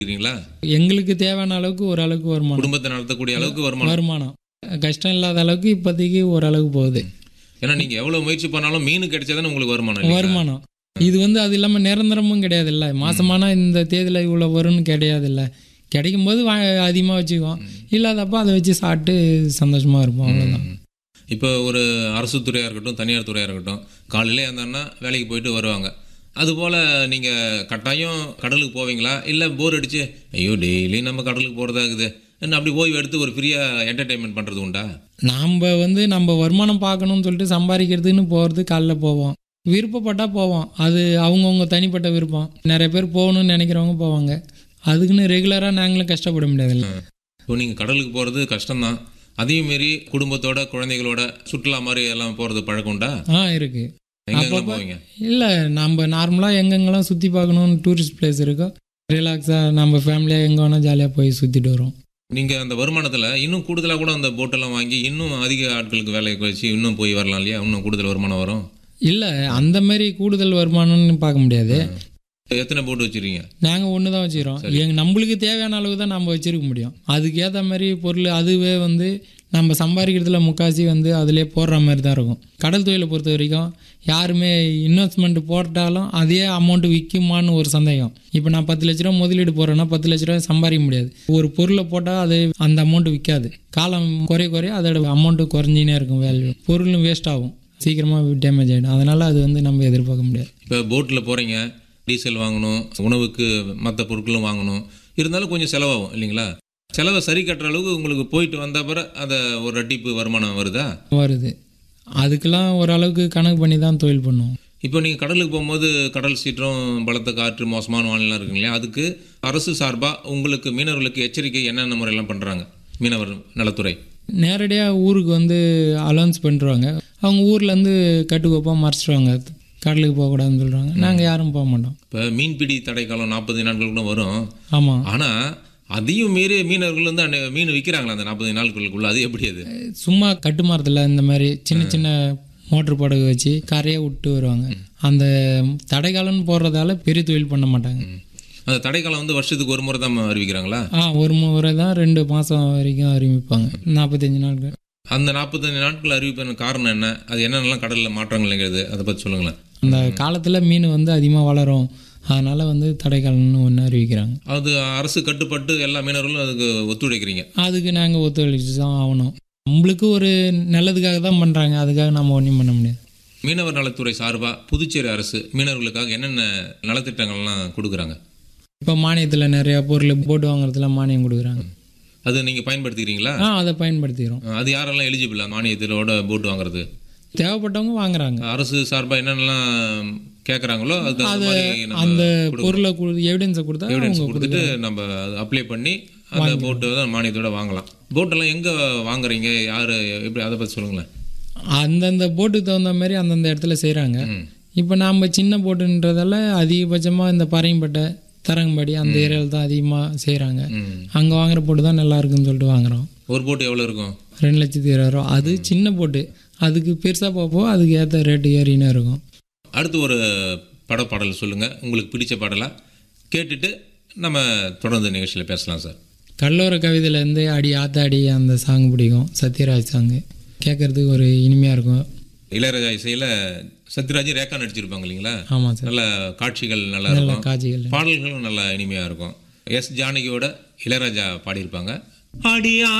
இருக்கீங்களா எங்களுக்கு தேவையான அளவுக்கு ஓரளவுக்கு வருமானம் குடும்பத்தை நடத்தக்கூடிய அளவுக்கு வருமானம் வருமானம் கஷ்டம் இல்லாத அளவுக்கு இப்போதைக்கு ஓரளவுக்கு போகுது ஏன்னா நீங்க எவ்வளவு முயற்சி பண்ணாலும் மீன் கிடைச்சாதானே உங்களுக்கு வருமானம் இல்லைங்களா? வருமானம் இது வந்து அது இல்லாமல் நிரந்தரமும் கிடையாது இல்லை மாசமானா இந்த தேதியில் இவ்வளோ வரும்னு கிடையாது இல்லை கிடைக்கும் போது வா அதிகமாக வச்சுக்குவோம் இல்லாதப்போ அதை வச்சு சாப்பிட்டு சந்தோஷமாக இருப்போம் அவ்வளோதான் ம். இப்போ ஒரு அரசு துறையாக இருக்கட்டும் தனியார் துறையாக இருக்கட்டும் காலையிலே இருந்தாங்கன்னா வேலைக்கு போயிட்டு வருவாங்க அதுபோல் நீங்கள் கட்டாயம் கடலுக்கு போவீங்களா இல்லை போர் அடிச்சு ஐயோ டெய்லி நம்ம கடலுக்கு போகிறதா இருக்குது என்ன அப்படி ஓய்வு எடுத்து ஒரு ஃப்ரீயாக என்டர்டைன்மெண்ட் பண்ணுறது உண்டா நாம் வந்து நம்ம வருமானம் பார்க்கணும்னு சொல்லிட்டு சம்பாதிக்கிறதுன்னு போகிறது காலைல போவோம் விருப்பப்பட்டா போவோம் அது அவங்கவுங்க தனிப்பட்ட விருப்பம் நிறைய பேர் போகணும்னு நினைக்கிறவங்க போவாங்க அதுக்குன்னு ரெகுலராக நாங்களும் கஷ்டப்பட முடியாதுல்ல இப்போ நீங்கள் கடலுக்கு போகிறது கஷ்டம்தான் அதையும் மீறி குடும்பத்தோட குழந்தைகளோட சுற்றுலா மாதிரி எல்லாம் போகிறது பழக்கம் உண்டா ஆ இருக்குது எங்கெங்கெல்லாம் போவீங்க இல்லை நம்ம நார்மலாக எங்கெங்கெல்லாம் சுற்றி பார்க்கணும்னு டூரிஸ்ட் பிளேஸ் இருக்கோ ரிலாக்ஸாக நம்ம ஃபேமிலியாக எங்கே வேணால் ஜாலியாக போய் சுற்றிட்டு வரோம் நீங்கள் அந்த வருமானத்தில் இன்னும் கூடுதலாக கூட அந்த போட்டெல்லாம் வாங்கி இன்னும் அதிக ஆட்களுக்கு வேலைக்கு வச்சு இன்னும் போய் வரலாம் இல்லையா இன்னும் கூடுதல் வருமானம் வரும் இல்லை அந்த மாதிரி கூடுதல் வருமானம்னு பார்க்க முடியாது எத்தனை போட்டு வச்சிருக்கீங்க நாங்கள் ஒன்று தான் வச்சுக்கிறோம் எங்க நம்மளுக்கு தேவையான அளவு தான் நம்ம வச்சிருக்க முடியும் அதுக்கு ஏற்ற மாதிரி பொருள் அதுவே வந்து நம்ம சம்பாதிக்கிறதுல முக்காசி வந்து அதிலே போடுற மாதிரி தான் இருக்கும் கடல் தொழிலை பொறுத்த வரைக்கும் யாருமே இன்வெஸ்ட்மெண்ட் போட்டாலும் அதே அமௌண்ட் விற்குமான்னு ஒரு சந்தேகம் இப்போ நான் பத்து லட்ச ரூபா முதலீடு போடுறேன்னா பத்து லட்ச ரூபா சம்பாதிக்க முடியாது ஒரு பொருளை போட்டால் அது அந்த அமௌண்ட் விற்காது காலம் குறைய குறைய அதோட அமௌண்ட்டு குறைஞ்சினே இருக்கும் வேல்யூ பொருளும் வேஸ்ட் ஆகும் சீக்கிரமாக டேமேஜ் ஆகிடும் அதனால் அது வந்து நம்ம எதிர்பார்க்க முடியாது இப்போ போட்டில் போகிறீங்க டீசல் வாங்கணும் உணவுக்கு மற்ற பொருட்களும் வாங்கணும் இருந்தாலும் கொஞ்சம் செலவாகும் இல்லைங்களா செலவை சரி கட்டுற அளவுக்கு உங்களுக்கு போயிட்டு வந்த பிறகு அந்த ஒரு ரெட்டிப்பு வருமானம் வருதா வருது அதுக்கெல்லாம் ஓரளவுக்கு கணக்கு பண்ணி தான் தொழில் பண்ணுவோம் இப்போ நீங்கள் கடலுக்கு போகும்போது கடல் சீற்றம் பலத்த காற்று மோசமான வானிலை இருக்குங்க இல்லையா அதுக்கு அரசு சார்பாக உங்களுக்கு மீனவர்களுக்கு எச்சரிக்கை என்னென்ன முறையெல்லாம் பண்ணுறாங்க மீனவர் நலத்துறை நேரடியாக ஊருக்கு வந்து அலௌன்ஸ் பண்ணுறாங்க அவங்க ஊர்லேருந்து கட்டுக்கோப்பாக மறைச்சிடுவாங்க கடலுக்கு போகக்கூடாதுன்னு சொல்கிறாங்க நாங்கள் யாரும் போக மாட்டோம் இப்போ மீன்பிடி தடை காலம் நாற்பது நாட்கள் கூட வரும் ஆமாம் ஆனால் அதையும் மீறி மீனவர்கள் வந்து அன்னை- மீன் விற்கிறாங்களா அந்த நாற்பது நாட்களுக்குள்ள அது எப்படி அது சும்மா கட்டுமரத்தில் இந்த மாதிரி சின்ன சின்ன மோட்ரு படகு வச்சு கரையை விட்டு வருவாங்க அந்த தடைக்காலம்னு போடுறதால பெரிய தொழில் பண்ண மாட்டாங்க ம். அந்த தடை காலம் வந்து வருஷத்துக்கு ஒரு முறை தான் அறிவிக்கிறாங்களா ஆ ஒரு முறை தான் ரெண்டு மாதம் வரைக்கும் அறிவிப்பாங்க நாற்பத்தஞ்சு நாட்கள் அந்த நாற்பத்தஞ்சு நாட்கள் அறிவிப்பின் காரணம் என்ன அது என்னென்னலாம் கடலில் மாற்றங்கள்ங்கிறது அதை பற்றி சொல்லுங்களேன் அந்த காலத்தில் மீன் வந்து அதிகமாக வளரும் அதனால் வந்து தடைக்காலம்னு ஒன்று அறிவிக்கிறாங்க அது அரசு கட்டுப்பட்டு எல்லா மீனவர்களும் அதுக்கு ஒத்துழைக்கிறீங்க அதுக்கு நாங்கள் ஒத்துழைச்சு தான் ஆகணும் நம்மளுக்கு ஒரு நல்லதுக்காக தான் பண்ணுறாங்க அதுக்காக நம்ம ஒன்றும் பண்ண முடியாது மீனவர் நலத்துறை சார்பாக புதுச்சேரி அரசு மீனவர்களுக்காக என்னென்ன நலத்திட்டங்கள்லாம் கொடுக்குறாங்க இப்போ மானியத்தில் நிறையா பொருள் போட்டு வாங்குறதுலாம் மானியம் கொடுக்குறாங்க அது நீங்கள் பயன்படுத்திக்கிறீங்களா ஆ அதை பயன்படுத்திக்கிறோம் அது யாரெல்லாம் எலிஜிபிள் மானியத்திலோட போட்டு வாங்குறது தேவைப்பட்டவங்க வாங்குறாங்க அரசு சார்பாக என்னென்னலாம் கேட்குறாங்களோ அது அந்த மாதிரி நம்ம அந்த பொருளை கொடு எவிடன்ஸை கொடுத்தா எவிடன்ஸ் அவங்க கொடுத்துட்டு நம்ம அப்ளை பண்ணி அந்த போட்டு தான் மானியத்தோட வாங்கலாம் போட்டெல்லாம் எங்கே வாங்குறீங்க யார் எப்படி அதை பற்றி சொல்லுங்களேன் அந்தந்த போட்டுக்கு தகுந்த மாதிரி அந்தந்த இடத்துல செய்கிறாங்க ம் இப்போ நாம் சின்ன போட்டுன்றதால அதிகபட்சமாக இந்த பறையம்பட்டை தரங்கம்பாடி அந்த ஏரியாவில் தான் அதிகமாக செய்கிறாங்க ம் அங்கே வாங்குற போட்டு தான் நல்லா இருக்குன்னு சொல்லிட்டு வாங்குறோம் ஒரு போட்டு எவ்வளோ இருக்கும் ரெண்டு லட்சத்தி இருபது ரூபா அது சின்ன போட்டு அதுக்கு பெருசாக போப்போ அதுக்கு ஏற்ற ரேட்டு ஏறினே இருக்கும் அடுத்து ஒரு படப்பாடல் சொல்லுங்கள் உங்களுக்கு பிடிச்ச பாடலாக கேட்டுட்டு நம்ம தொடர்ந்து நிகழ்ச்சியில் பேசலாம் சார் கல்லூர கவிதையிலேருந்து அடி ஆத்தாடி அந்த சாங் பிடிக்கும் சத்யராஜ் சாங்கு கேட்குறதுக்கு ஒரு இனிமையாக இருக்கும் இளையராஜா இசையில் சத்யராஜ் ரேக்கா நடிச்சிருப்பாங்க இல்லைங்களா ஆமாம் சார் நல்ல காட்சிகள் நல்லா நல்ல இருக்கும் காட்சிகள் பாடல்களும் நல்லா இனிமையாக இருக்கும் எஸ் ஜானகியோட இளையராஜா பாடியிருப்பாங்க அடியா